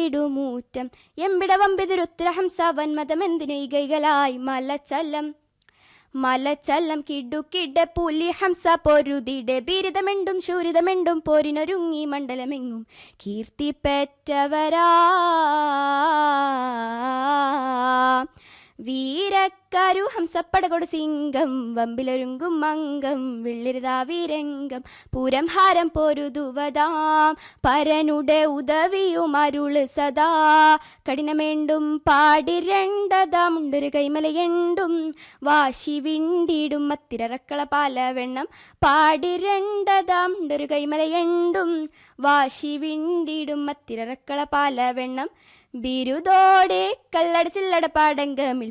നീങ്ങിടുമൂറ്റം എമ്പിട വമ്പിതിരുത്തിര ഹംസ വന്മതമെന്തിനു ഇകൈകളായി മലച്ചലം മലച്ചലം കിടുക്കിട പുലി ഹംസ പൊരുതിടെ ബിരുദമെണ്ടും ശൂരിതമെണ്ടും പോരിനൊരുങ്ങി മണ്ഡലമെങ്ങും കീർത്തി പെറ്റവരാ വീരക്കരു ഹംസപ്പടകൊടു സിംഗം വമ്പിലൊരുങ്കും മംഗം വിള്ളിരുതാ വീരംഗം പൂരം ഹാരം പൊരുതുവതാം പരനുടെ ഉദവിയും അരുള് സദാ കഠിനമേണ്ടും പാടിരണ്ടതാമുണ്ടൊരു കൈമലയെണ്ടും വാശി വിണ്ടിടും മത്തിരറക്കള പാലവെണ്ണം പാടിരണ്ടതാമുണ്ടൊരു കൈമലയെണ്ടും വാശി വിണ്ടിടും മത്തിരറക്കള പാലവെണ്ണം ബിരുദോടെ കല്ലട ചില്ലട പാടങ്കമിൽ